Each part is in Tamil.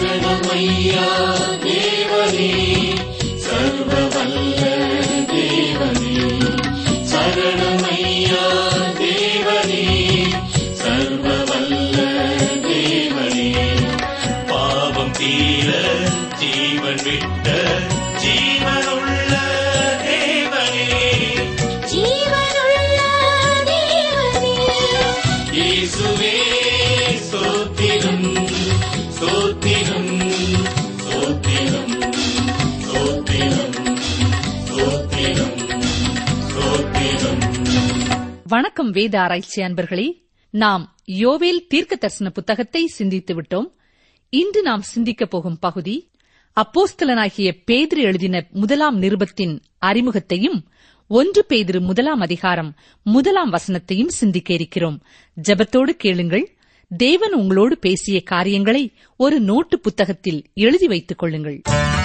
சரணமையா தேவனே சர்வ வல்ல தேவனே சரணமையா தேவனே சர்வ வல்ல தேவனே பாவம் தீர ஜீவன் விட்ட ஜீவனுள்ள தேவனே ஜீவனுள்ள தேவனே இயேசுவே ஸ்தோத்திரம் ஸ்தோத்திரம் ஸ்தோத்திரம் ஸ்தோத்திரம் ஸ்தோத்திரம் ஸ்தோத்திரம் வணக்கம் வேத ஆராய்ச்சி அன்பர்களே நாம் யோவேல் தீர்க்க தரிசன புத்தகத்தை சிந்தித்து விட்டோம் இன்று நாம் சிந்திக்கப் போகும் பகுதி அப்போஸ்தலனாகிய பேதிரு எழுதின முதலாம் நிருபத்தின் அறிமுகத்தையும் ஒன்று பேதிரு முதலாம் அதிகாரம் முதலாம் வசனத்தையும் சிந்திக்க இருக்கிறோம் ஜெபத்தோடு கேளுங்கள் தேவன் உங்களோடு பேசிய காரியங்களை ஒரு நோட்டு புத்தகத்தில் எழுதி வைத்துக் கொள்ளுங்கள்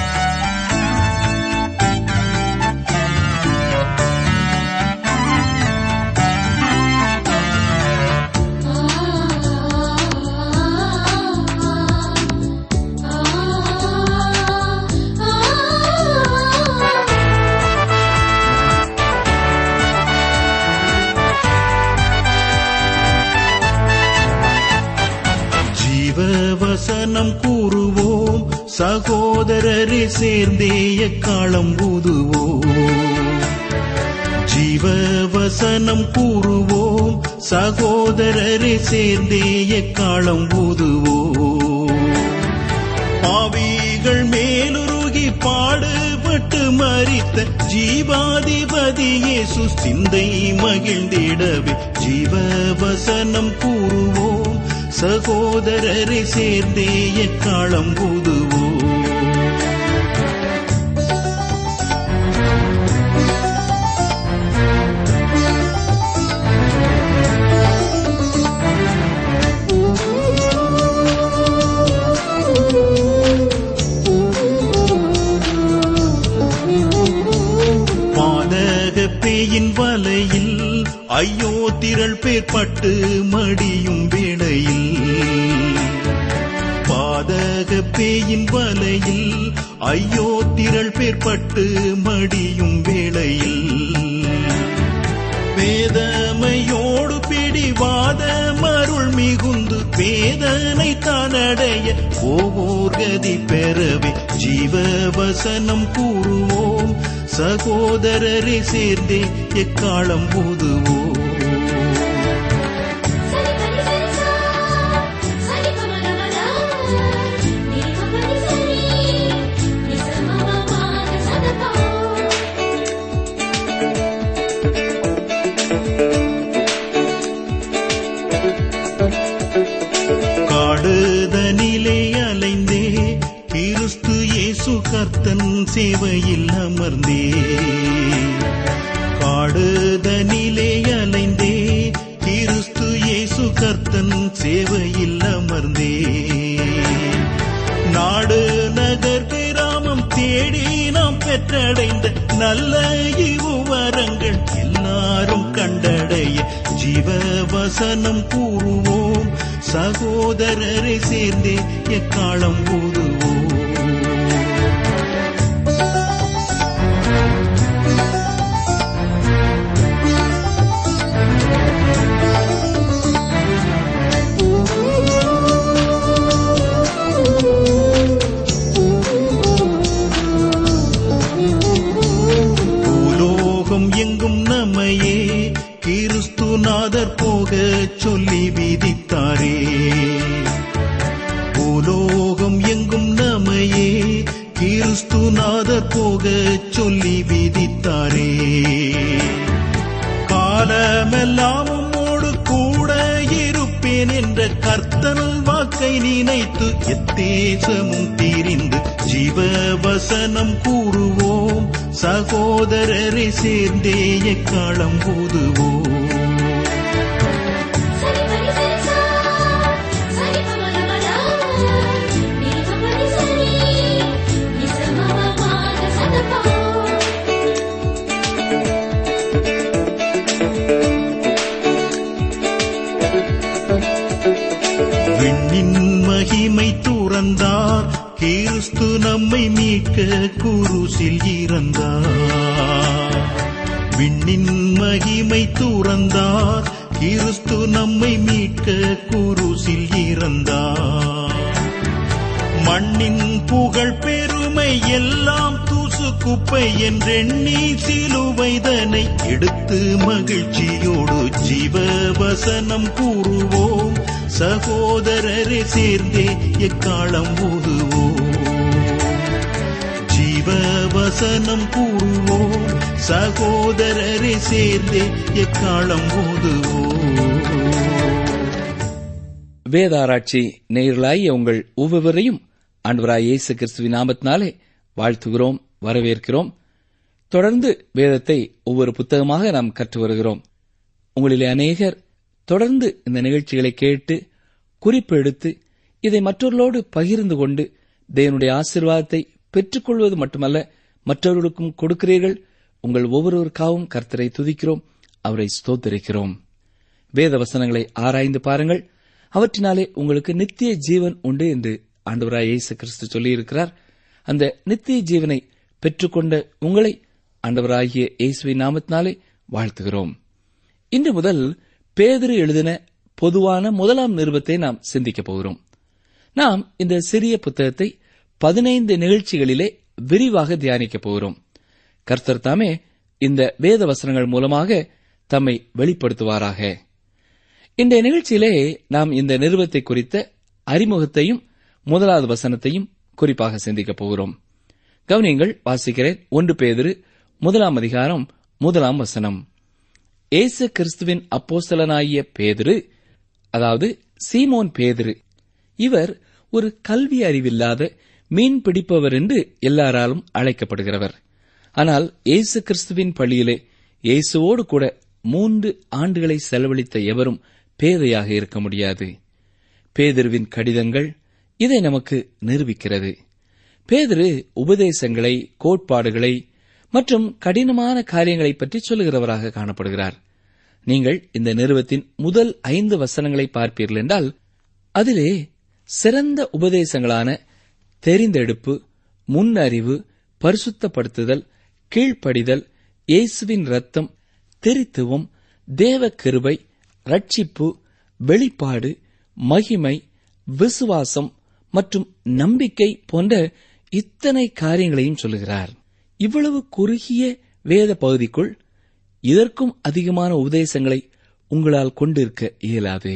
ஜீவவசனம் கூறுவோம் சகோதரரை சேர்ந்தே எக்காலம் ஊதுவோம் ஜீவவசனம் கூறுவோம் சகோதரரை சேர்ந்தே எக்காலம் ஊதுவோம் பாவிகள் மேலுருகி பாடுபட்டு மறித்த ஜீவாதிபதி இயேசு சிந்தை மகிழ்ந்திடவே ஜீவவசனம் கூறுவோம் சகோதரரை சேர்ந்தே எக்காலம் ஊதுவோம் பாதக பேயின் வலையில் ஐயோ திரள் பேர் பட்டு மடியும் வேளையில் பாதக பேயின் வலையில் ஐயோ திரள் பேர் பட்டு மடியும் வேளையில் வேதமையோடு பிடிவாத மருள் மிகுந்து வேதனை தானடைய ஓவோர் கதி பெறவே ஜீவவசனம் கூறுவோம் சகோதரரை சேர்ந்தே எக்காலம் ஊதுவோம் சரி பரி சரி சா சரி பமலமலா நீ பரி சரி நீ சமமமாக சதபா காடுதனிலே அலைந்தே கிறிஸ்து இயேசு கர்த்தன் சேவையில் அமர்ந்தே காடுதனிலே அலைந்தே கிறிஸ்து இயேசு கர்த்தன் சேவையில் அமர்ந்தே நாடு நகர் கிராமம் தேடி நாம் பெற்றடைந்த நல்ல இவ்வுவரங்கள் எல்லாரும் கண்டடைய ஜீவவசனம் கூறுவோம் சகோதரரை சேர்ந்தே எக்காலம் ஊதுவோம் பூலோகம் எங்கும் நம்மையே கிறிஸ்துநாதர் போக சொல்லி விதித்தாரே பூலோகம் எங்கும் நம்மையே கிறிஸ்துநாதர் போக சொல்லி விதித்தாரே காலமெல்லாம் உம்மோடு கூட இருப்பேன் என்ற கர்த்தன் வாக்கை நினைத்து எத்தேசமும் தீரிந்து ஜீவவசனம் கூறுவோம் சகோதரரை சேர்ந்தே எக்காலம் ஊதுவோம் சரி பரி சரி சா சரி பமலமலா நீ பரி சரி நீ சமமமாக சதபா விண்ணின் மகிமை துறந்தார் கிறிஸ்து நம்மை மீட்க குருசில் இறந்தார் விண்ணின் மகிமை துறந்தார் கிறிஸ்து நம்மை மீட்க குருசில் இறந்தார் மண்ணின் புகழ் பெருமை எல்லாம் தூசு குப்பை என்றெண்ணி சிலுவைதனை எடுத்து மகிழ்ச்சியோடு ஜீவ வசனம் கூறுவோம் சகோதரரை சேர்ந்தே எக்காலம் ஊதுவோம் ஜீவ வசனம் கூறுவோம் சகோதரரை சேர்ந்தே எக்காலம் ஊதுவோம் வேதாராய்ச்சி நேயர்களாகிய உங்கள் ஒவ்வொருவரையும் ஆண்டவராய் இயேசு கிறிஸ்துவின் நாமத்தினாலே வாழ்த்துகிறோம் வரவேற்கிறோம் தொடர்ந்து வேதத்தை ஒவ்வொரு புத்தகமாக நாம் கற்று வருகிறோம் உங்களிலே அநேகர் தொடர்ந்து இந்த நிகழ்ச்சிகளை கேட்டு குறிப்பு எடுத்து இதை மற்றவர்களோடு பகிர்ந்து கொண்டு தேவனுடைய ஆசீர்வாதத்தை பெற்றுக்கொள்வது மட்டுமல்ல மற்றவர்களுக்கும் கொடுக்கிறீர்கள் உங்கள் ஒவ்வொருவருக்காகவும் கர்த்தரை துதிக்கிறோம் அவரை ஸ்தோத்தரிக்கிறோம் வேத வசனங்களை ஆராய்ந்து பாருங்கள் அவற்றினாலே உங்களுக்கு நித்திய ஜீவன் உண்டு என்று ஆண்டவராய் இயேசு கிறிஸ்து சொல்லியிருக்கிறார் அந்த நித்திய ஜீவனை பெற்றுக்கொண்ட உங்களை ஆண்டவராகிய இயேசுவின் நாமத்தினாலே வாழ்த்துகிறோம் இன்று முதல் பேதுரு எழுதின பொதுவான முதலாம் நிருபத்தை நாம் சிந்திக்கப் போகிறோம் நாம் இந்த சிறிய புத்தகத்தை பதினைந்து நிகழ்ச்சிகளிலே விரிவாக தியானிக்கப் போகிறோம் கர்த்தர் தாமே இந்த வேத வசனங்கள் மூலமாக தம்மை வெளிப்படுத்துவாராக இன்றைய நிகழ்ச்சியிலே நாம் இந்த நிறுவத்தை குறித்த அறிமுகத்தையும் முதலாவது வசனத்தையும் குறிப்பாக சிந்திக்கப் போகிறோம் கவனியங்கள் வாசிக்கிறேன் ஒன்று பேதிரு முதலாம் அதிகாரம் முதலாம் வசனம் ஏசு கிறிஸ்துவின் அப்போஸ்தலனாகிய பேதுரு அதாவது சீமோன் பேதுரு இவர் ஒரு கல்வி அறிவில்லாத மீன் பிடிப்பவர் என்று எல்லாராலும் அழைக்கப்படுகிறவர் ஆனால் இயேசு கிறிஸ்துவின் பள்ளியிலே இயேசுவோடு கூட மூன்று ஆண்டுகளை செலவழித்த எவரும் பேதையாக இருக்க முடியாது பேதுருவின் கடிதங்கள் இதை நமக்கு நிரூபிக்கிறது பேதுரு உபதேசங்களை கோட்பாடுகளை மற்றும் கடினமான காரியங்களை பற்றி சொல்லுகிறவராக காணப்படுகிறார் நீங்கள் இந்த நிறுவத்தின் முதல் ஐந்து வசனங்களை பார்ப்பீர்கள் என்றால் அதிலே சிறந்த உபதேசங்களான தெரிந்தெடுப்பு முன்னறிவு பரிசுத்தப்படுத்துதல் கீழ்ப்படிதல் இயேசுவின் ரத்தம் திரித்துவம் தேவ கிருபை ரட்சிப்பு வெளிப்பாடு மகிமை விசுவாசம் மற்றும் நம்பிக்கை போன்ற இத்தனை காரியங்களையும் சொல்லுகிறார் இவ்வளவு குறுகிய வேத பகுதிக்குள் இதற்கும் அதிகமான உபதேசங்களை உங்களால் கொண்டிருக்க இயலாது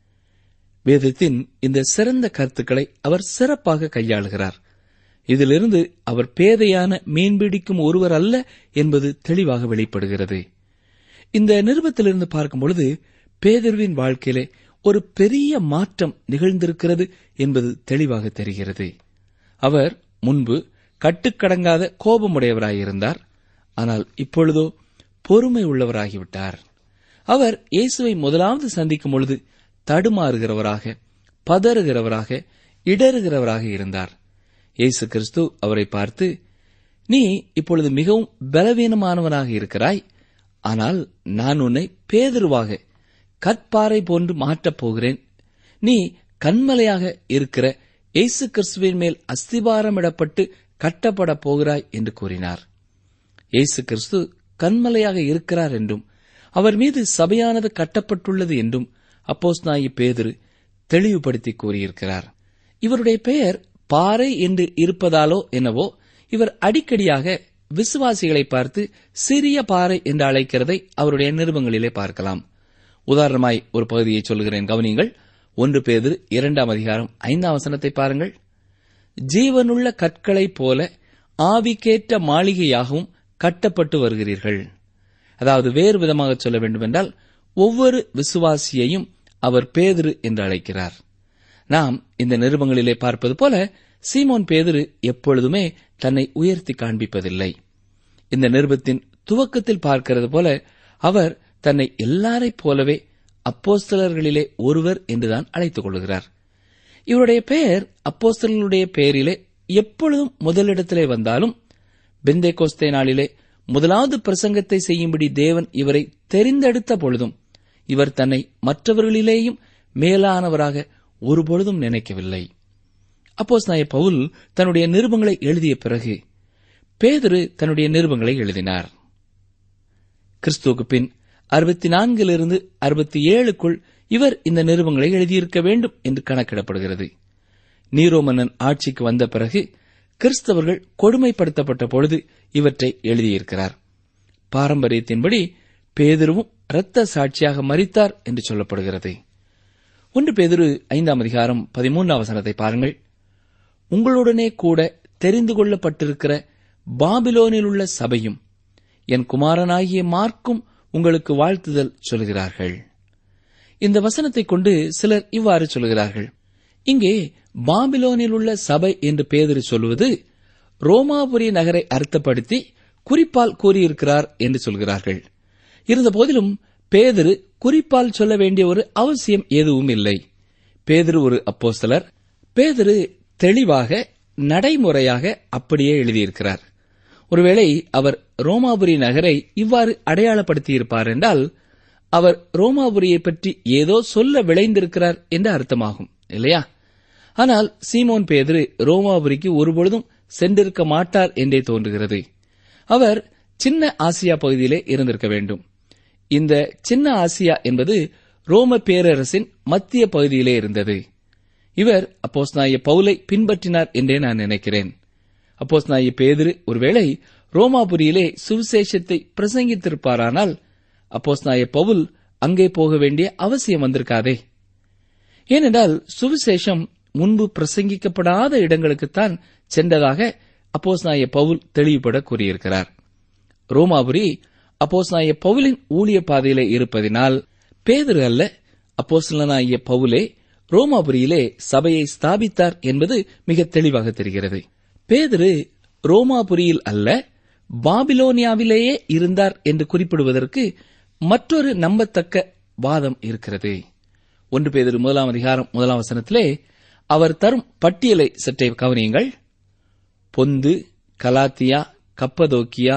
வேதத்தின் இந்த சிறந்த கருத்துக்களை அவர் சிறப்பாக கையாளுகிறார் இதிலிருந்து அவர் பேதையான மீன்பிடிக்கும் ஒருவர் அல்ல என்பது தெளிவாக வெளிப்படுகிறது இந்த நிருபத்திலிருந்து பார்க்கும் பொழுது பேதர்வின் வாழ்க்கையிலே ஒரு பெரிய மாற்றம் நிகழ்ந்திருக்கிறது என்பது தெளிவாக தெரிகிறது அவர் முன்பு கட்டுக்கடங்காத கோபமுடையவராயிருந்தார் ஆனால் இப்பொழுதோ பொறுமை உள்ளவராகிவிட்டார் அவர் இயேசுவை முதலாவது சந்திக்கும் பொழுது தடுமாறுகிறவராக பதறுகிறவராக இடறுகிறவராக இருந்தார் இயேசு கிறிஸ்து அவரை பார்த்து நீ இப்பொழுது மிகவும் பலவீனமானவனாக இருக்கிறாய் ஆனால் நான் உன்னை பேதருவாக கற்பாறை போன்று மாற்றப் போகிறேன் நீ கண்மலையாக இருக்கிற இயேசு கிறிஸ்துவின் மேல் அஸ்திபாரமிடப்பட்டு கட்டப்பட போகிறாய் என்று கூறினார் இயேசு கிறிஸ்து கண்மலையாக இருக்கிறார் என்றும் அவர் மீது சபையானது கட்டப்பட்டுள்ளது என்றும் அப்போஸ் நாயி பேதுரு தெளிவுபடுத்தி கூறியிருக்கிறார் இவருடைய பெயர் பாறை என்று இருப்பதாலோ என்னவோ இவர் அடிக்கடியாக விசுவாசிகளை பார்த்து சிறிய பாறை என்று அழைக்கிறதை அவருடைய நிருபங்களிலே பார்க்கலாம் உதாரணமாய் ஒரு பகுதியை சொல்கிறேன் கவனியுங்கள் ஒன்று பேதிரு இரண்டாம் அதிகாரம் ஐந்தாம் வசனத்தை பாருங்கள் ஜீவனுள்ள கற்களைப் போல ஆவிக்கேற்ற மாளிகையாகவும் கட்டப்பட்டு வருகிறீர்கள் அதாவது வேறு விதமாக சொல்ல வேண்டுமென்றால் ஒவ்வொரு விசுவாசியையும் அவர் பேதுரு என்று அழைக்கிறார் நாம் இந்த நிருபங்களிலே பார்ப்பது போல சீமோன் பேதுரு எப்பொழுதுமே தன்னை உயர்த்தி காண்பிப்பதில்லை இந்த நிருபத்தின் துவக்கத்தில் பார்க்கிறது போல அவர் தன்னை எல்லாரைப் போலவே அப்போஸ்தலர்களிலே ஒருவர் என்றுதான் அழைத்துக் கொள்கிறார் இவருடைய பெயர் அப்போஸ்தலர்களுடைய பெயரிலே எப்பொழுதும் முதலிடத்திலே வந்தாலும் பெந்தே கோஸ்தே நாளிலே முதலாவது பிரசங்கத்தை செய்யும்படி தேவன் இவரை தெரிந்தெடுத்த பொழுதும் இவர் தன்னை மற்றவர்களிலேயும் மேலானவராக ஒருபொழுதும் நினைக்கவில்லை அப்போஸ் நாய பவுல் தன்னுடைய நிருபங்களை எழுதிய பிறகு பேதுரு தன்னுடைய நிருபங்களை எழுதினார் கிறிஸ்துவுக்கு பின் அறுபத்தி நான்கிலிருந்து அறுபத்தி ஏழுக்குள் இவர் இந்த நிருபங்களை எழுதியிருக்க வேண்டும் என்று கணக்கிடப்படுகிறது நீரோ மன்னன் ஆட்சிக்கு வந்த பிறகு கிறிஸ்தவர்கள் கொடுமைப்படுத்தப்பட்ட பொழுது இவற்றை எழுதியிருக்கிறார் பாரம்பரியத்தின்படி பேதுருவும் இரத்த சாட்சியாக மரித்தார் என்று சொல்லப்படுகிறது ஒன்று பேதுரு ஐந்தாம் அதிகாரம் பதிமூன்றாம் வசனத்தை பாருங்கள் உங்களுடனே கூட தெரிந்து கொள்ளப்பட்டிருக்கிற பாபிலோனில் உள்ள சபையும் என் குமாரனாகிய மார்க்கும் உங்களுக்கு வாழ்த்துதல் சொல்கிறார்கள் இந்த வசனத்தை கொண்டு சிலர் இவ்வாறு சொல்கிறார்கள் இங்கே பாபிலோனில் உள்ள சபை என்று பேதரு சொல்வது ரோமாபுரி நகரை அர்த்தப்படுத்தி குறிப்பால் கூறியிருக்கிறார் என்று சொல்கிறார்கள் இருந்தபோதிலும் பேதரு குறிப்பால் சொல்ல வேண்டிய ஒரு அவசியம் எதுவும் இல்லை பேதரு ஒரு அப்போஸ்தலர் பேதரு தெளிவாக நடைமுறையாக அப்படியே எழுதியிருக்கிறார் ஒருவேளை அவர் ரோமாபுரி நகரை இவ்வாறு அடையாளப்படுத்தியிருப்பார் என்றால் அவர் ரோமாபுரியை பற்றி ஏதோ சொல்ல விளைந்திருக்கிறார் என்று அர்த்தமாகும் இல்லையா ஆனால் சீமோன் பேதுரு ரோமாபுரிக்கு ஒருபொழுதும் சென்றிருக்க மாட்டார் என்றே தோன்றுகிறது அவர் சின்ன ஆசியா பகுதியிலே இருந்திருக்க வேண்டும் இந்த சின்ன ஆசியா என்பது ரோம பேரரசின் மத்திய பகுதியிலே இருந்தது இவர் அப்போஸ்நாய பவுலை பின்பற்றினார் என்றே நான் நினைக்கிறேன் அப்போஸ்நாய பேதுரு ஒருவேளை ரோமாபுரியிலே சுவிசேஷத்தை பிரசங்கித்திருப்பாரானால் அப்போஸ்நாய பவுல் அங்கே போக வேண்டிய அவசியம் வந்திருக்காதே ஏனென்றால் சுவிசேஷம் முன்பு பிரசங்கிக்கப்படாத இடங்களுக்குத்தான் சென்றதாக அப்போஸ்நாய பவுல் தெளிவுபட கூறியிருக்கிறார் ரோமாபுரி அப்போஸ்நாய பவுலின் ஊழிய பாதையிலே இருப்பதினால் பேதுரு அல்ல அப்போஸ்தலனாகிய பவுலே ரோமாபுரியிலே சபையை ஸ்தாபித்தார் என்பது மிக தெளிவாக தெரிகிறது பேதுரு ரோமாபுரியில் அல்ல பாபிலோனியாவிலேயே இருந்தார் என்று குறிப்பிடுவதற்கு மற்றொரு நம்பத்தக்க வாதம் இருக்கிறது ஒன்று பேதர் முதலாம் அதிகாரம் முதலாம் வசனத்திலே அவர் தரும் பட்டியலை சற்றே கவனியுங்கள் பொந்து கலாத்தியா கப்பதோக்கியா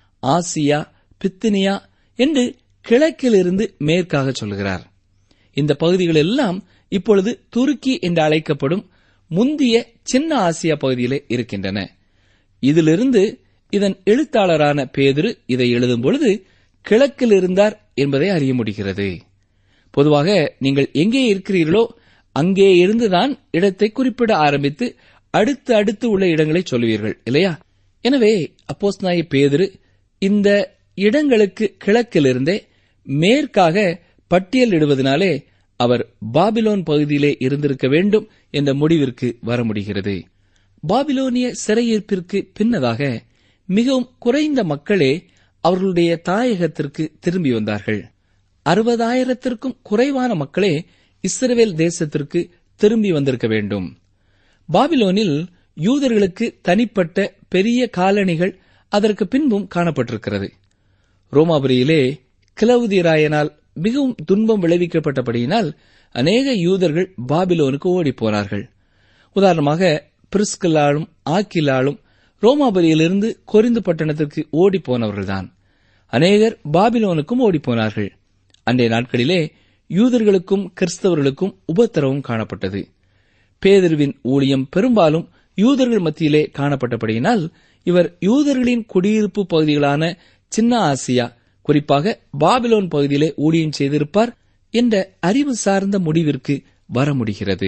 ஆசியா பித்தினியா என்று கிழக்கிலிருந்து மேற்காக சொல்கிறார் இந்த பகுதிகள் எல்லாம் இப்பொழுது துருக்கி என்று அழைக்கப்படும் முந்திய சின்ன ஆசியா பகுதியிலே இருக்கின்றன இதிலிருந்து இதன் எழுத்தாளரான பேதுரு இதை எழுதும் பொழுது கிழக்கில் இருந்தார் என்பதை அறிய முடிகிறது பொதுவாக நீங்கள் எங்கே இருக்கிறீர்களோ அங்கே இருந்துதான் இடத்தை குறிப்பிட ஆரம்பித்து அடுத்து அடுத்து உள்ள இடங்களை சொல்லுவீர்கள் இல்லையா எனவே அப்போஸ்நாய பேதுரு இந்த இடங்களுக்கு கிழக்கிலிருந்தே மேற்காக பட்டியலிடுவதனாலே அவர் பாபிலோன் பகுதியிலே இருந்திருக்க வேண்டும் என்ற முடிவிற்கு வர முடிகிறது பாபிலோனிய சிறையிருப்பிற்கு பின்னதாக மிகவும் குறைந்த மக்களே அவர்களுடைய தாயகத்திற்கு திரும்பி வந்தார்கள் அறுபதாயிரத்திற்கும் குறைவான மக்களே இஸ்ரவேல் தேசத்திற்கு திரும்பி வந்திருக்க வேண்டும் பாபிலோனில் யூதர்களுக்கு தனிப்பட்ட பெரிய காலணிகள் அதற்கு பின்பும் காணப்பட்டிருக்கிறது ரோமாபுரியிலே கிளவுதிராயனால் மிகவும் துன்பம் விளைவிக்கப்பட்டபடியினால் அநேக யூதர்கள் பாபிலோனுக்கு ஓடிப்போனார்கள் உதாரணமாக பிரிஸ்கிலாலும் ஆக்கிலாலும் ரோமாபுரியிலிருந்து கொரிந்து பட்டணத்திற்கு ஓடிப்போனவர்கள்தான் அநேகர் பாபிலோனுக்கும் ஓடிப்போனார்கள் அன்றைய நாட்களிலே யூதர்களுக்கும் கிறிஸ்தவர்களுக்கும் உபத்திரவம் காணப்பட்டது பேதருவின் ஊழியம் பெரும்பாலும் யூதர்கள் மத்தியிலே காணப்பட்டபடியினால் இவர் யூதர்களின் குடியிருப்பு பகுதிகளான சின்ன ஆசியா குறிப்பாக பாபிலோன் பகுதியிலே ஊழியம் செய்திருப்பார் என்ற அறிவு சார்ந்த முடிவிற்கு வர முடிகிறது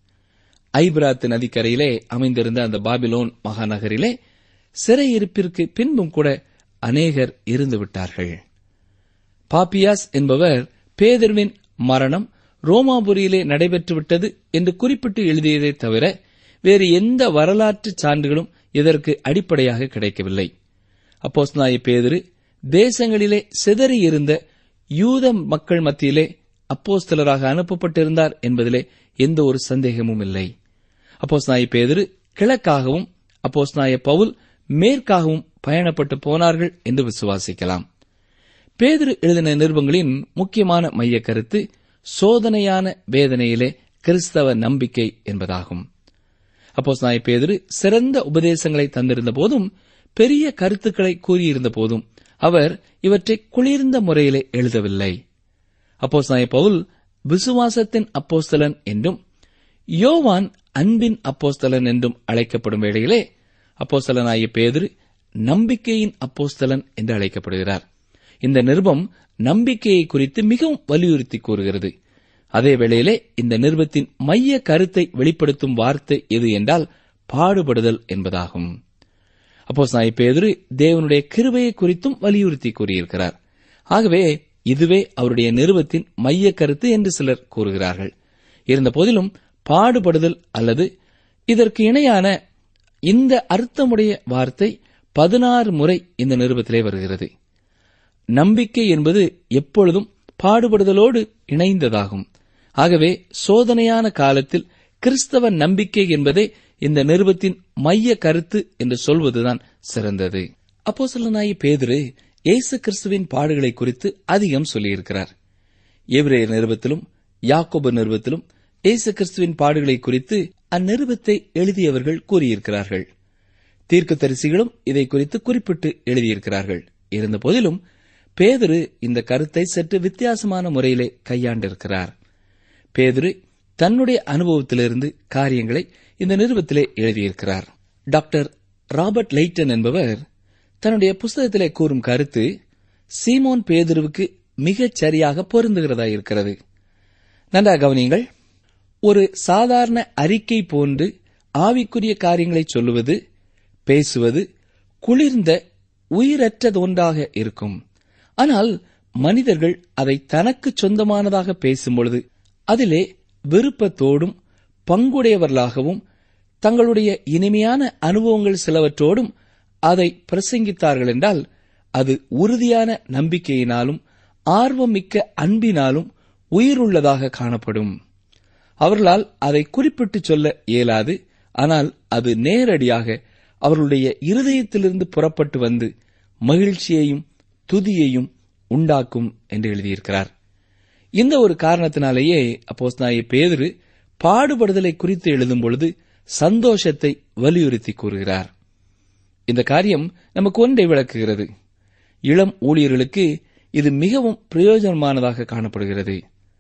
ஐபிராத் நதிக்கரையிலே அமைந்திருந்த அந்த பாபிலோன் மகாநகரிலே சிறையிருப்பிற்கு பின்பும் கூட அநேகர் இருந்து விட்டார்கள் பாப்பியாஸ் என்பவர் பேதர்வின் மரணம் ரோமாபுரியிலே நடைபெற்றுவிட்டது என்று குறிப்பிட்டு எழுதியதை தவிர வேறு எந்த வரலாற்று சான்றுகளும் இதற்கு அடிப்படையாக கிடைக்கவில்லை அப்போஸ்நாய பேதுரு தேசங்களிலே சிதறியிருந்த யூத மக்கள் மத்தியிலே அப்போஸ்தலராக அனுப்பப்பட்டிருந்தார் என்பதிலே எந்த ஒரு சந்தேகமும் இல்லை அப்போஸ்நாய பேதுரு கிழக்காகவும் அப்போஸ்நாய பவுல் மேற்காகவும் பயணப்பட்டு போனார்கள் என்று விசுவாசிக்கலாம் பேதுரு எழுதின நிருபங்களின் முக்கியமான மைய கருத்து சோதனையான வேதனையிலே கிறிஸ்தவ நம்பிக்கை என்பதாகும் அப்போஸ் நாய பேதுரு சிறந்த உபதேசங்களை தந்திருந்த போதும் பெரிய கருத்துக்களை கூறியிருந்த போதும் அவர் இவற்றை குளிர்ந்த முறையிலே எழுதவில்லை அப்போஸ் நாய பவுல் விசுவாசத்தின் அப்போஸ்தலன் என்றும் யோவான் அன்பின் அப்போஸ்தலன் என்றும் அழைக்கப்படும் வேளையிலே அப்போஸ்தலனாகிய பேதுரு நம்பிக்கையின் அப்போஸ்தலன் என்று அழைக்கப்படுகிறார் இந்த நிருபம் நம்பிக்கையை குறித்து மிகவும் வலியுறுத்தி கூறுகிறது அதே வேளையிலே இந்த நிருபத்தின் மைய கருத்தை வெளிப்படுத்தும் வார்த்தை எது என்றால் பாடுபடுதல் என்பதாகும் அப்போ சாய் பேதுரு தேவனுடைய கிருபையை குறித்தும் வலியுறுத்தி கூறியிருக்கிறார் ஆகவே இதுவே அவருடைய நிருபத்தின் மைய கருத்து என்று சிலர் கூறுகிறார்கள் இருந்த போதிலும் பாடுபடுதல் அல்லது இதற்கு இணையான இந்த அர்த்தமுடைய வார்த்தை பதினாறு முறை இந்த நிருபத்திலே வருகிறது நம்பிக்கை என்பது எப்பொழுதும் பாடுபடுதலோடு இணைந்ததாகும் ஆகவே சோதனையான காலத்தில் கிறிஸ்தவ நம்பிக்கை என்பதே இந்த நிருபத்தின் மைய கருத்து என்று சொல்வதுதான் சிறந்தது அப்போ சொல்லனாயி பேதுரு இயேசு கிறிஸ்துவின் பாடுகளை குறித்து அதிகம் சொல்லியிருக்கிறார் எவ்ரேயர் நிருபத்திலும் யாக்கோபு நிருபத்திலும் இயேசு கிறிஸ்துவின் பாடுகளை குறித்து அந்நிருபத்தை எழுதியவர்கள் கூறியிருக்கிறார்கள் தீர்க்கதரிசிகளும் இதை குறித்து குறிப்பிட்டு எழுதியிருக்கிறார்கள் இருந்த போதிலும் பேதுரு இந்த கருத்தை சற்று வித்தியாசமான முறையிலே கையாண்டிருக்கிறார் பேதுரு தன்னுடைய அனுபவத்திலிருந்து காரியங்களை இந்த நிருபத்திலே எழுதியிருக்கிறார் டாக்டர் ராபர்ட் லைட்டன் என்பவர் தன்னுடைய புஸ்தகத்திலே கூறும் கருத்து சீமோன் பேதுருவுக்கு மிகச் சரியாக பொருந்துகிறதா இருக்கிறது நன்றா கவனியுங்கள் ஒரு சாதாரண அறிக்கை போன்று ஆவிக்குரிய காரியங்களை சொல்லுவது பேசுவது குளிர்ந்த உயிரற்றது ஒன்றாக இருக்கும் ஆனால் மனிதர்கள் அதை தனக்கு சொந்தமானதாக பேசும்பொழுது அதிலே விருப்பத்தோடும் பங்குடையவர்களாகவும் தங்களுடைய இனிமையான அனுபவங்கள் சிலவற்றோடும் அதை பிரசங்கித்தார்கள் என்றால் அது உறுதியான நம்பிக்கையினாலும் ஆர்வமிக்க அன்பினாலும் உயிருள்ளதாக காணப்படும் அவர்களால் அதை குறிப்பிட்டு சொல்ல இயலாது ஆனால் அது நேரடியாக அவர்களுடைய இருதயத்திலிருந்து புறப்பட்டு வந்து மகிழ்ச்சியையும் துதியையும் உண்டாக்கும் என்று எழுதியிருக்கிறார் இந்த ஒரு காரணத்தினாலேயே அப்போஸ்தலனாகிய பேதுரு பாடுபடுதலை குறித்து எழுதும் பொழுது சந்தோஷத்தை வலியுறுத்தி கூறுகிறார் இந்த காரியம் நமக்கு ஒன்றை விளக்குகிறது இளம் ஊழியர்களுக்கு இது மிகவும் பிரயோஜனமானதாக காணப்படுகிறது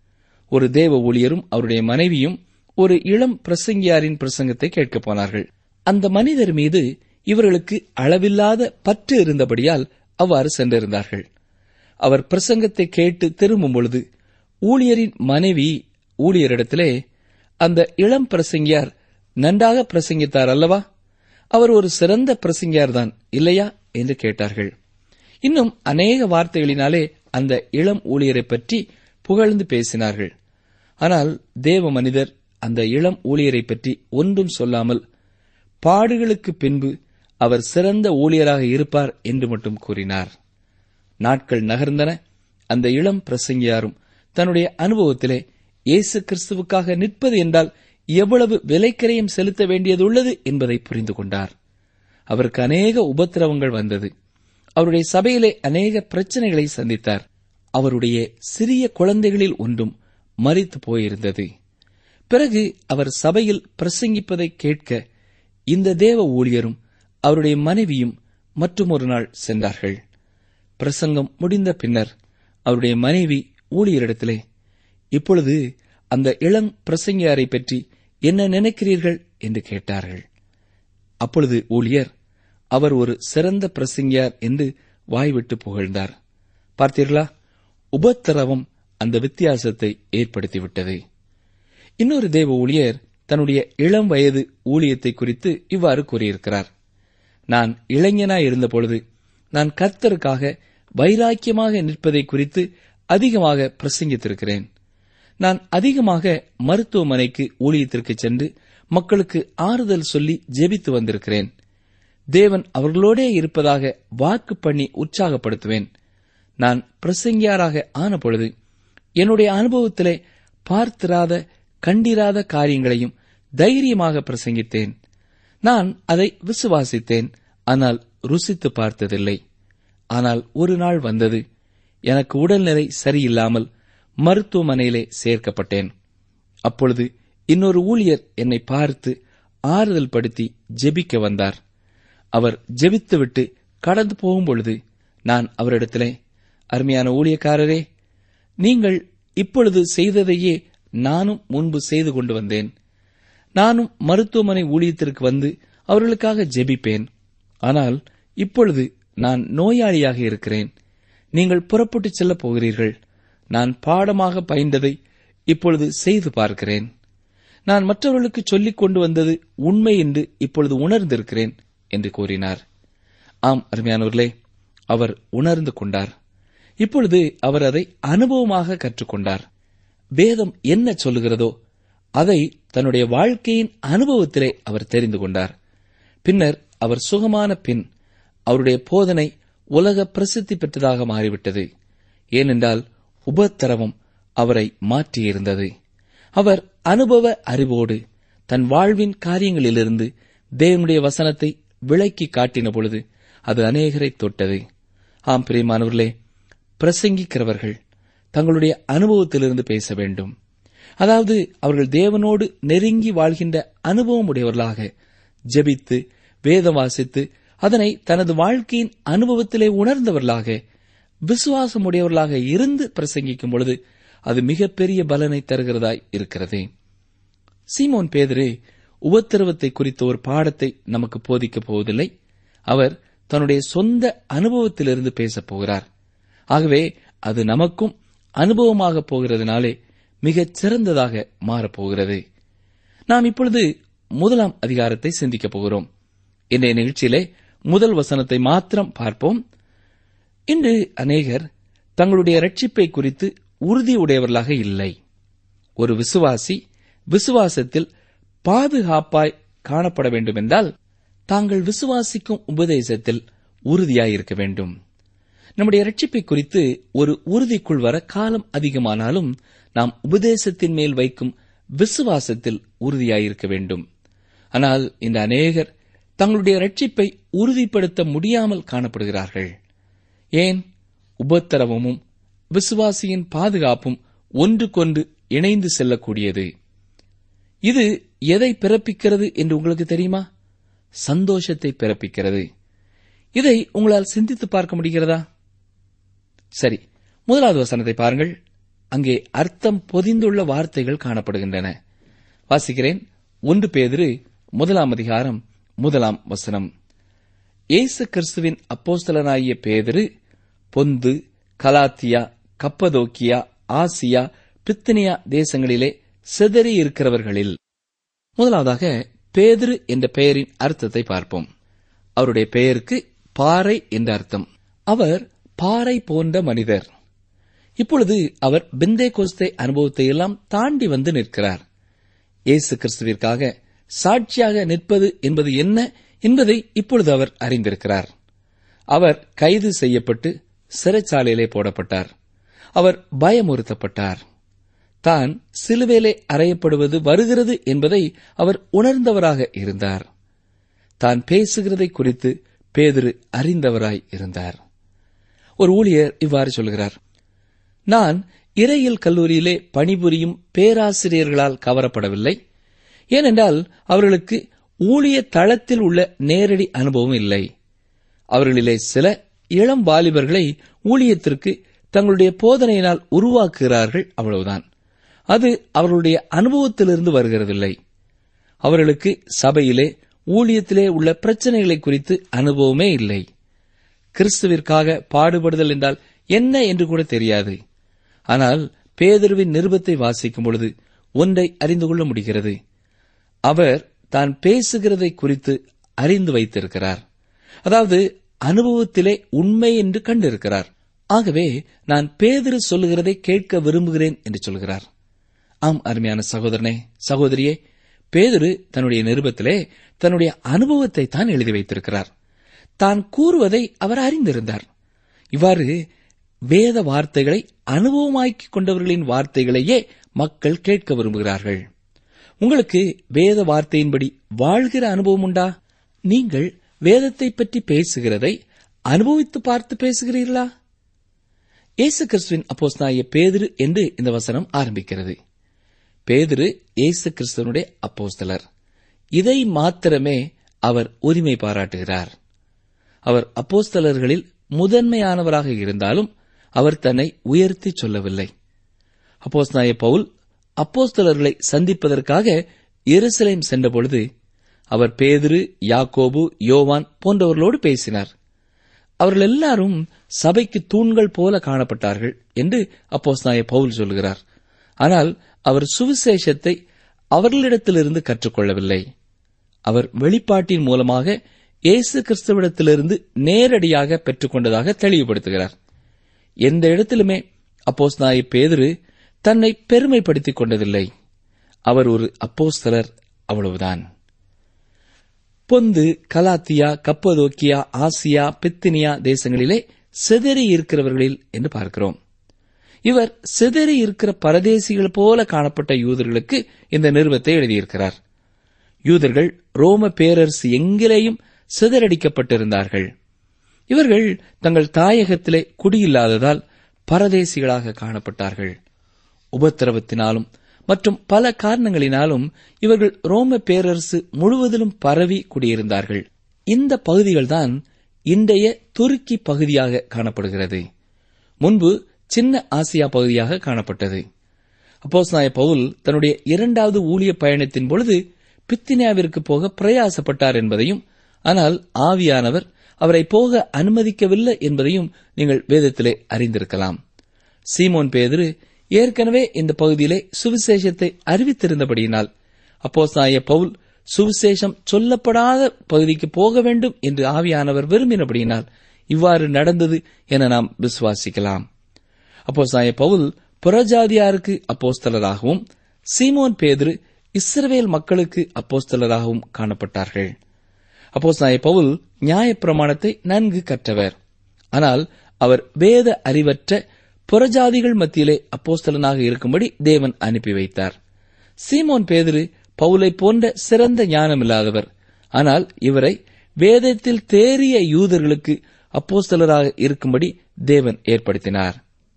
ஒரு தேவ ஊழியரும் அவருடைய மனைவியும் ஒரு இளம் பிரசங்கியாரின் பிரசங்கத்தை கேட்கப் போனார்கள் அந்த மனிதர் மீது இவர்களுக்கு அளவில்லாத பற்று இருந்தபடியால் அவ்வாறு சென்றிருந்தார்கள் அவர் பிரசங்கத்தை கேட்டு திரும்பும் பொழுது ஊழியரின் மனைவி ஊழியரிடத்திலே அந்த இளம் பிரசங்கியார் நன்றாக பிரசங்கித்தார் அல்லவா அவர் ஒரு சிறந்த பிரசங்கியார் தான் இல்லையா என்று கேட்டார்கள் இன்னும் அநேக வார்த்தைகளினாலே அந்த இளம் ஊழியரை பற்றி புகழ்ந்து பேசினார்கள் ஆனால் தேவ மனிதர் அந்த இளம் ஊழியரை பற்றி ஒன்றும் சொல்லாமல் பாடுகளுக்கு பின்பு அவர் சிறந்த ஊழியராக இருப்பார் என்று மட்டும் கூறினார் நாட்கள் நகர்ந்தன அந்த இளம் பிரசங்கியாரும் தன்னுடைய அனுபவத்திலே இயேசு கிறிஸ்துவுக்காக நிற்பது என்றால் எவ்வளவு விலைக்கரையும் செலுத்த வேண்டியதுள்ளது என்பதை புரிந்து கொண்டார் அவருக்கு அநேக உபத்திரவங்கள் வந்தது அவருடைய சபையிலே அநேக பிரச்சனைகளை சந்தித்தார் அவருடைய சிறிய குழந்தைகளில் ஒன்றும் மறித்து போயிருந்தது பிறகு அவர் சபையில் பிரசங்கிப்பதை கேட்க இந்த தேவ ஊழியரும் அவருடைய மனைவியும் மற்றொரு நாள் சென்றார்கள் பிரசங்கம் முடிந்த பின்னர் அவருடைய மனைவி ஊழியரிடத்திலே இப்பொழுது அந்த இளம் பிரசங்கியாரை பற்றி என்ன நினைக்கிறீர்கள் என்று கேட்டார்கள் அப்பொழுது ஊழியர் அவர் ஒரு சிறந்த பிரசங்கியார் என்று வாய்விட்டு புகழ்ந்தார் பார்த்தீர்களா உபத்திரவம் அந்த வித்தியாசத்தை ஏற்படுத்திவிட்டது இன்னொரு தேவ ஊழியர் தன்னுடைய இளம் வயது ஊழியத்தை குறித்து இவ்வாறு கூறியிருக்கிறார் நான் இளைஞனாய் இருந்தபொழுது நான் கர்த்தருக்காக வைராக்கியமாக நிற்பதை குறித்து அதிகமாக பிரசங்கித்திருக்கிறேன் நான் அதிகமாக மருத்துவமனைக்கு ஊழியத்திற்கு சென்று மக்களுக்கு ஆறுதல் சொல்லி ஜெபித்து வந்திருக்கிறேன் தேவன் அவர்களோடே இருப்பதாக வாக்கு பண்ணி உற்சாகப்படுத்துவேன் நான் பிரசங்கியாராக ஆன பொழுது என்னுடைய அனுபவத்திலே பார்த்திராத கண்டிராத காரியங்களையும் தைரியமாக பிரசங்கித்தேன் நான் அதை விசுவாசித்தேன் ஆனால் ருசித்து பார்த்ததில்லை ஆனால் ஒரு நாள் வந்தது எனக்கு உடல்நிலை சரியில்லாமல் மருத்துவமனையிலே சேர்க்கப்பட்டேன் அப்பொழுது இன்னொரு ஊழியர் என்னை பார்த்து ஆறுதல் படுத்தி ஜெபிக்க வந்தார் அவர் ஜெபித்துவிட்டு கடந்து போகும்பொழுது நான் அவரிடத்திலே அருமையான ஊழியக்காரரே நீங்கள் இப்பொழுது செய்ததையே நானும் முன்பு செய்து கொண்டு வந்தேன் நானும் மருத்துவமனை ஊழியத்திற்கு வந்து அவர்களுக்காக ஜெபிப்பேன் ஆனால் இப்பொழுது நான் நோயாளியாக இருக்கிறேன் நீங்கள் புறப்பட்டுச் செல்லப் போகிறீர்கள் நான் பாடமாக பயின்றதை இப்பொழுது செய்து பார்க்கிறேன் நான் மற்றவர்களுக்கு சொல்லிக் கொண்டு வந்தது உண்மை என்று இப்பொழுது உணர்ந்திருக்கிறேன் என்று கூறினார் ஆம் அருமையானவர்களே அவர் உணர்ந்து கொண்டார் இப்பொழுது அவர் அதை அனுபவமாக கற்றுக்கொண்டார் வேதம் என்ன சொல்லுகிறதோ அதை தன்னுடைய வாழ்க்கையின் அனுபவத்திலே அவர் தெரிந்து கொண்டார் பின்னர் அவர் சுகமான பின் அவருடைய போதனை உலக பிரசித்தி பெற்றதாக மாறிவிட்டது ஏனென்றால் உபத்திரவம் அவரை மாற்றியிருந்தது அவர் அனுபவ அறிவோடு தன் வாழ்வின் காரியங்களிலிருந்து தேவனுடைய வசனத்தை விளக்கி காட்டின பொழுது அது அநேகரை தொட்டது ஆம் பிரியமானவர்களே பிரசங்கிக்கிறவர்கள் தங்களுடைய அனுபவத்திலிருந்து பேச வேண்டும் அதாவது அவர்கள் தேவனோடு நெருங்கி வாழ்கின்ற அனுபவம் உடையவர்களாக ஜெபித்து வேதம் வாசித்து அதனை தனது வாழ்க்கையின் அனுபவத்திலே உணர்ந்தவர்களாக விசுவாசம் உடையவர்களாக இருந்து பிரசங்கிக்கும் பொழுது அது மிகப்பெரிய பலனை தருகிறதாய் இருக்கிறது சீமோன் பேதரே உபத்திரவத்தை குறித்த ஒரு பாடத்தை நமக்கு போதிக்கப் போவதில்லை அவர் தன்னுடைய சொந்த அனுபவத்திலிருந்து பேசப் போகிறார் ஆகவே அது நமக்கும் அனுபவமாக போகிறதுனாலே மிகச் சிறந்ததாக மாறப்போகிறது நாம் இப்பொழுது முதலாம் அதிகாரத்தை சிந்திக்கப் போகிறோம் இன்றைய நிகழ்ச்சியிலே முதல் வசனத்தை மாத்திரம் பார்ப்போம் இன்று அநேகர் தங்களுடைய ரட்சிப்பை குறித்து உறுதியுடையவர்களாக இல்லை ஒரு விசுவாசி விசுவாசத்தில் பாதுகாப்பாய் காணப்பட வேண்டுமென்றால் தாங்கள் விசுவாசிக்கும் உபதேசத்தில் உறுதியாயிருக்க வேண்டும் நம்முடைய ரட்சிப்பை குறித்து ஒரு உறுதிக்குள் வர காலம் அதிகமானாலும் நாம் உபதேசத்தின் மேல் வைக்கும் விசுவாசத்தில் உறுதியாயிருக்க வேண்டும் ஆனால் இந்த அநேகர் தங்களுடைய ரட்சிப்பை உறுதிப்படுத்த முடியாமல் காணப்படுகிறார்கள் ஏன் உபத்திரவமும் விசுவாசியின் பாதுகாப்பும் ஒன்றுக்கொன்று இணைந்து செல்லக்கூடியது இது எதை பிறப்பிக்கிறது என்று உங்களுக்கு தெரியுமா சந்தோஷத்தை பிறப்பிக்கிறது இதை உங்களால் சிந்தித்து பார்க்க முடிகிறதா சரி முதலாவது வசனத்தை பாருங்கள் அங்கே அர்த்தம் பொதிந்துள்ள வார்த்தைகள் காணப்படுகின்றன வாசிக்கிறேன் ஒன்று பேதிரு முதலாம் அதிகாரம் முதலாம் வசனம் இயேசு கிறிஸ்துவின் அப்போஸ்தலனாகிய பேதிரு பொந்து கலாத்தியா கப்பதோக்கியா ஆசியா பித்தனியா தேசங்களிலே சிதறி இருக்கிறவர்களில் முதலாவதாக பேதுரு என்ற பெயரின் அர்த்தத்தை பார்ப்போம் அவருடைய பெயருக்கு பாறை என்ற அர்த்தம் அவர் பாறை போன்ற மனிதர் இப்பொழுது அவர் பெந்தே கோஸ்தே அனுபவத்தை எல்லாம் தாண்டி வந்து நிற்கிறார் இயேசு கிறிஸ்துவிற்காக சாட்சியாக நிற்பது என்பது என்ன என்பதை இப்பொழுது அவர் அறிந்திருக்கிறார் அவர் கைது செய்யப்பட்டு சிறைச்சாலையிலே போடப்பட்டார் அவர் பயமுறுத்தப்பட்டார் தான் சிலுவேலே அறையப்படுவது வருகிறது என்பதை அவர் உணர்ந்தவராக இருந்தார் தான் பேசுகிறதை குறித்து பேதுரு அறிந்தவராய் இருந்தார் ஒரு ஊழியர் இவ்வாறு சொல்கிறார் நான் இறையியல் கல்லூரியிலே பணிபுரியும் பேராசிரியர்களால் கவரப்படவில்லை ஏனென்றால் அவர்களுக்கு ஊழிய தளத்தில் உள்ள நேரடி அனுபவம் இல்லை அவர்களிலே சில இளம் வாலிபர்களை ஊழியத்திற்கு தங்களுடைய போதனையினால் உருவாக்குகிறார்கள் அவ்வளவுதான் அது அவர்களுடைய அனுபவத்திலிருந்து வருகிறதில்லை அவர்களுக்கு சபையிலே ஊழியத்திலே உள்ள பிரச்சனைகளை குறித்து அனுபவமே இல்லை கிறிஸ்துவிற்காக பாடுபடுதல் என்றால் என்ன என்று கூட தெரியாது ஆனால் பேதருவின் நிருபத்தை வாசிக்கும் பொழுது ஒன்றை அறிந்து கொள்ள முடிகிறது அவர் தான் பேசுகிறதை குறித்து அறிந்து வைத்திருக்கிறார் அதாவது அனுபவத்திலே உண்மை என்று கண்டிருக்கிறார் ஆகவே நான் பேதிரு சொல்லுகிறதை கேட்க விரும்புகிறேன் என்று சொல்கிறார் ஆம் அருமையான சகோதரனே சகோதரியே பேதுரு தன்னுடைய நிருபத்திலே தன்னுடைய அனுபவத்தை தான் எழுதி வைத்திருக்கிறார் தான் கூறுவதை அவர் அறிந்திருந்தார் இவ்வாறு வேத வார்த்தைகளை அனுபவமாக்கிக் கொண்டவர்களின் வார்த்தைகளையே மக்கள் கேட்க விரும்புகிறார்கள் உங்களுக்கு வேத வார்த்தையின்படி வாழ்கிற அனுபவம் உண்டா நீங்கள் வேதத்தை பற்றி பேசுகிறதை அனுபவித்து பார்த்து பேசுகிறீர்களா இயேசு கிறிஸ்துவின் அப்போஸ்தலனாகிய பேதுரு என்று இந்த வசனம் ஆரம்பிக்கிறது பேதுரு இயேசு கிறிஸ்துவனுடைய அப்போஸ்தலர் இதை மாத்திரமே அவர் உரிமை பாராட்டுகிறார் அவர் அப்போஸ்தலர்களில் முதன்மையானவராக இருந்தாலும் அவர் தன்னை உயர்த்தி சொல்லவில்லை அப்போஸ்தலனாகிய பவுல் அப்போஸ்தலர்களை சந்திப்பதற்காக எருசலேம் சென்றபொழுது அவர் பேதுரு யாக்கோபு யோவான் போன்றவர்களோடு பேசினார் அவர்கள் எல்லாரும் சபைக்கு தூண்கள் போல காணப்பட்டார்கள் என்று அப்போஸ்தலனாகிய பவுல் சொல்கிறார் ஆனால் அவர் சுவிசேஷத்தை அவர்களிடத்திலிருந்து கற்றுக்கொள்ளவில்லை அவர் வெளிப்பாட்டின் மூலமாக இயேசு கிறிஸ்துவிடத்திலிருந்து நேரடியாக பெற்றுக்கொண்டதாக தெளிவுபடுத்துகிறார் எந்த இடத்திலுமே அப்போஸ்தலனாகிய பேதுரு தன்னை பெருமைப்படுத்திக் கொண்டதில்லை அவர் ஒரு அப்போஸ்தலர் அவ்வளவுதான் Pontus Galatia Cappadocia Asia Bithynia தேசங்களிலே சிதறி இருக்கிறவர்களில் என்று பார்க்கிறோம் இவர் சிதறி இருக்கிற பரதேசிகள் போல காணப்பட்ட யூதர்களுக்கு இந்த நிறுவத்தை எழுதியிருக்கிறார் யூதர்கள் ரோம பேரரசு எங்கிலேயும் சிதறடிக்கப்பட்டிருந்தார்கள் இவர்கள் தங்கள் தாயகத்திலே குடியில்லாததால் பரதேசிகளாக காணப்பட்டார்கள் உபத்திரவத்தினாலும் மற்றும் பல காரணங்களினாலும் இவர்கள் ரோம பேரரசு முழுவதிலும் பரவி குடியிருந்தார்கள் இந்த பகுதிகள்தான் இன்றைய துருக்கி பகுதியாக காணப்படுகிறது முன்பு சின்ன ஆசியா பகுதியாக காணப்பட்டது அப்போஸ்தலனாய பவுல் தன்னுடைய இரண்டாவது ஊழிய பயணத்தின் பொழுது பித்தினியாவிற்கு போக பிரயாசப்பட்டார் என்பதையும் ஆனால் ஆவியானவர் அவரை போக அனுமதிக்கவில்லை என்பதையும் நீங்கள் வேதத்திலே அறிந்திருக்கலாம் சீமோன் பேதுரு ஏற்கனவே இந்த பகுதியிலே சுவிசேஷத்தை அறிவித்திருந்தபடியினால் அப்போஸ்தலனாகிய பவுல் சுவிசேஷம் சொல்லப்படாத பகுதிக்கு போக வேண்டும் என்று ஆவியானவர் விரும்பினபடியினால் இவ்வாறு நடந்தது என நாம் விசுவாசிக்கலாம் அப்போஸ்தலனாகிய பவுல் புறஜாதியாருக்கு அப்போஸ்தலராகவும் சீமோன் பேதுரு இஸ்ரவேல் மக்களுக்கு அப்போஸ்தலராகவும் காணப்பட்டார்கள் அப்போஸ்தலனாகிய பவுல் நியாயப்பிரமாணத்தை நன்கு கற்றவர் ஆனால் அவர் வேத அறிவற்ற புறஜாதிகள் மத்தியிலே அப்போஸ்தலனாக இருக்கும்படி தேவன் அனுப்பி வைத்தார் சீமோன் பேதுரு பவுலை போன்ற சிறந்த ஞானமில்லாதவர் ஆனால் இவரை வேதத்தில் தேறிய யூதர்களுக்கு அப்போஸ்தலராக இருக்கும்படி தேவன் ஏற்படுத்தினார்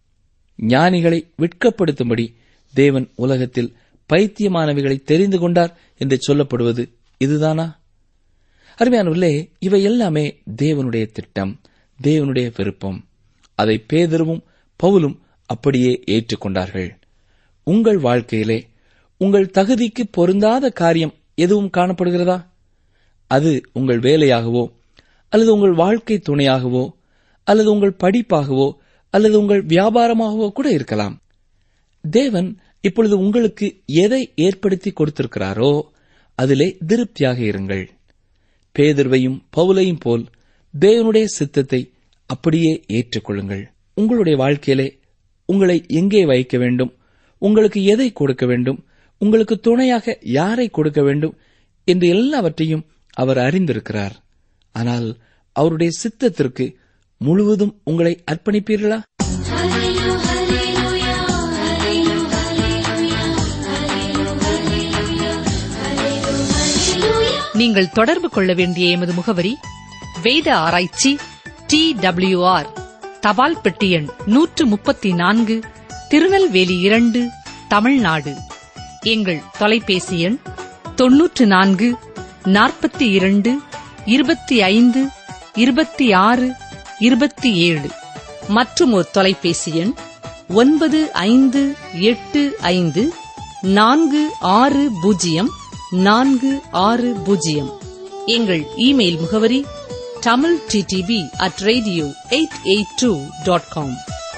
ஞானிகளை விட்கப்படுத்தும்படி தேவன் உலகத்தில் பைத்தியமானவைகளை தெரிந்து கொண்டார் என்று சொல்லப்படுவது இதுதானா அருமையானவர்களே இவை எல்லாமே தேவனுடைய திட்டம் தேவனுடைய விருப்பம் அதை பேதருவும் பவுலும் அப்படியே ஏற்றுக்கொண்டார்கள் உங்கள் வாழ்க்கையிலே உங்கள் தகுதிக்கு பொருந்தாத காரியம் எதுவும் காணப்படுகிறதா அது உங்கள் வேலையாகவோ அல்லது உங்கள் வாழ்க்கை துணையாகவோ அல்லது உங்கள் படிப்பாகவோ அல்லது உங்கள் வியாபாரமாகவோ கூட இருக்கலாம் தேவன் இப்பொழுது உங்களுக்கு எதை ஏற்படுத்தி கொடுத்திருக்கிறாரோ அதிலே திருப்தியாக இருங்கள் பேதுருவையும் பவுலையும் போல் தேவனுடைய சித்தத்தை அப்படியே ஏற்றுக்கொள்ளுங்கள் உங்களுடைய வாழ்க்கையிலே உங்களை எங்கே வைக்க வேண்டும் உங்களுக்கு எதை கொடுக்க வேண்டும் உங்களுக்கு துணையாக யாரை கொடுக்க வேண்டும் என்று எல்லாவற்றையும் அவர் அறிந்திருக்கிறார் ஆனால் அவருடைய சித்தத்திற்கு முழுவதும் உங்களை அர்ப்பணிப்பீர்களா ஹalleluya ஹalleluya ஹalleluya ஹalleluya ஹalleluya நீங்கள் தொடர்பு கொள்ள வேண்டிய எமது முகவரி வேத ஆராய்ச்சி டி டபிள்யூ ஆர் தபால் பெட்டி எண் நூற்று முப்பத்தி நான்கு திருநெல்வேலி இரண்டு தமிழ்நாடு எங்கள் தொலைபேசி எண் தொன்னூற்று நான்கு நாற்பத்தி இரண்டு இருபத்தி ஐந்து இருபத்தி ஆறு இருபத்தி ஏழு மற்றும் ஒரு தொலைபேசி எண் ஒன்பது ஐந்து எட்டு ஐந்து நான்கு ஆறு பூஜ்ஜியம் நான்கு ஆறு பூஜ்ஜியம் எங்கள் இமெயில் முகவரி Tamil DDP at radio eight eight two dot com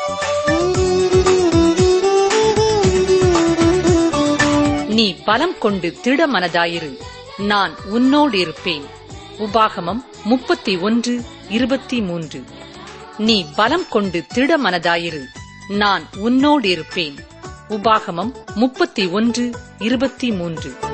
நீ பலம் கொண்டு திடமனதாயிரு நான் உன்னோடு இருப்பேன் உபாகமம் முப்பத்தி ஒன்று இருபத்தி மூன்று நீ பலம் கொண்டு திடமனதாயிரு நான் உன்னோடு இருப்பேன் உபாகமம் முப்பத்தி ஒன்று இருபத்தி மூன்று